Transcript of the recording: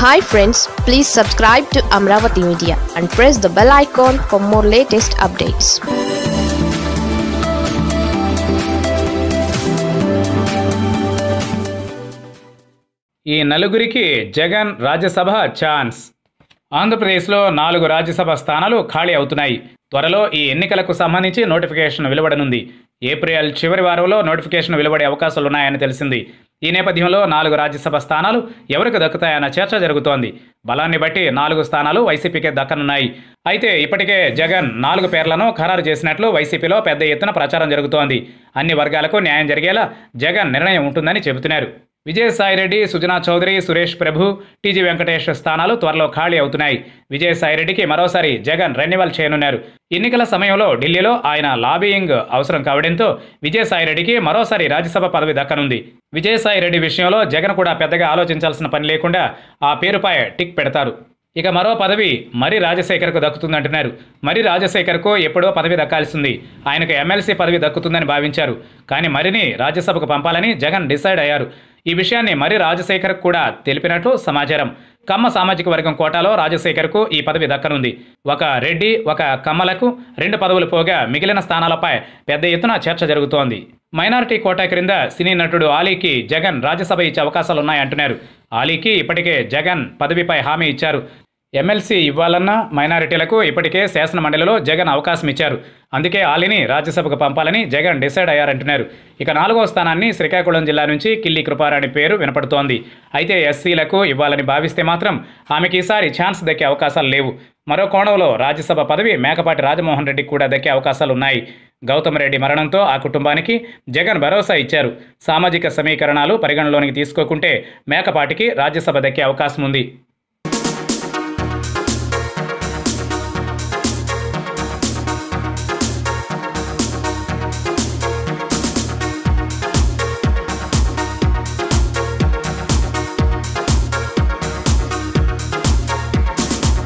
hi friends please subscribe to Amaravati media and press the bell icon for more latest updates ఈ నలుగురికి Jagan Rajya Sabha chance ఆంధ్రప్రదేశ్లో నాలుగు రాజ్యసభ స్థానాలు ఖాళీ అవుతున్నాయి త్వరలో ఈ ఎన్నికలకు సంబంధించి నోటిఫికేషన్ వెలువడనుంది ఏప్రిల్ చివరి వారంలో నోటిఫికేషన్ వెలువడే అవకాశాలున్నాయని తెలిసింది ఈ నేపథ్యంలో నాలుగు రాజ్యసభ స్థానాలు ఎవరికి దక్కుతాయన్న చర్చ జరుగుతోంది బలాన్ని బట్టి నాలుగు స్థానాలు వైసీపీకే దక్కనున్నాయి అయితే ఇప్పటికే జగన్ నాలుగు పేర్లను ఖరారు చేసినట్లు వైసీపీలో పెద్ద ఎత్తున ప్రచారం జరుగుతోంది అన్ని వర్గాలకు న్యాయం జరిగేలా జగన్ నిర్ణయం ఉంటుందని చెబుతున్నారు విజయసాయిరెడ్డి సుజనా చౌదరి సురేష్ ప్రభు టీజీ వెంకటేష్ స్థానాలు త్వరలో ఖాళీ అవుతున్నాయి విజయసాయిరెడ్డికి మరోసారి జగన్ రెన్యువల్ చేయనున్నారు ఎన్నికల సమయంలో ఢిల్లీలో ఆయన లాబీయింగ్ అవసరం కావడంతో విజయసాయిరెడ్డికి మరోసారి రాజ్యసభ పదవి దక్కనుంది విజయసాయిరెడ్డి విషయంలో జగన్ కూడా పెద్దగా ఆలోచించాల్సిన పని లేకుండా ఆ పేరుపై టిక్ పెడతారు ఇక మరో పదవి మరి రాజశేఖర్కు దక్కుతుందంటున్నారు మరి రాజశేఖర్కు ఎప్పుడో పదవి దక్కాల్సింది ఆయనకు ఎమ్మెల్సీ పదవి దక్కుతుందని భావించారు కానీ మరిని రాజ్యసభకు పంపాలని జగన్ డిసైడ్ అయ్యారు ఈ విషయాన్ని మరి రాజశేఖర్ కూడా తెలిపినట్లు సమాచారం కమ్మ సామాజిక వర్గం కోటాలో రాజశేఖర్కు ఈ పదవి దక్కనుంది ఒక రెడ్డి ఒక కమ్మలకు రెండు పదవులు పోగా మిగిలిన స్థానాలపై పెద్ద ఎత్తున చర్చ జరుగుతోంది మైనారిటీ కోటా క్రింద సినీ నటుడు ఆలీకి జగన్ రాజ్యసభ ఇచ్చే అవకాశాలున్నాయంటున్నారు ఆలీకి ఇప్పటికే జగన్ పదవిపై హామీ ఇచ్చారు ఎమ్మెల్సీ ఇవ్వాలన్న మైనారిటీలకు ఇప్పటికే శాసన మండలిలో జగన్ అవకాశం ఇచ్చారు అందుకే ఆలీని రాజ్యసభకు పంపాలని జగన్ డిసైడ్ అయ్యారంటున్నారు ఇక నాలుగో స్థానాన్ని శ్రీకాకుళం జిల్లా నుంచి కిల్లి కృపారాణి పేరు వినపడుతోంది అయితే ఎస్సీలకు ఇవ్వాలని భావిస్తే మాత్రం ఆమెకి ఈసారి ఛాన్స్ దక్కే అవకాశాలు లేవు మరో కోణంలో రాజ్యసభ పదవి మేకపాటి రాజమోహన్ రెడ్డికి కూడా దక్కే అవకాశాలు ఉన్నాయి గౌతమ్ రెడ్డి మరణంతో ఆ కుటుంబానికి జగన్ భరోసా ఇచ్చారు సామాజిక సమీకరణాలు పరిగణలోనికి తీసుకోకుంటే మేకపాటికి రాజ్యసభ దక్కే అవకాశం ఉంది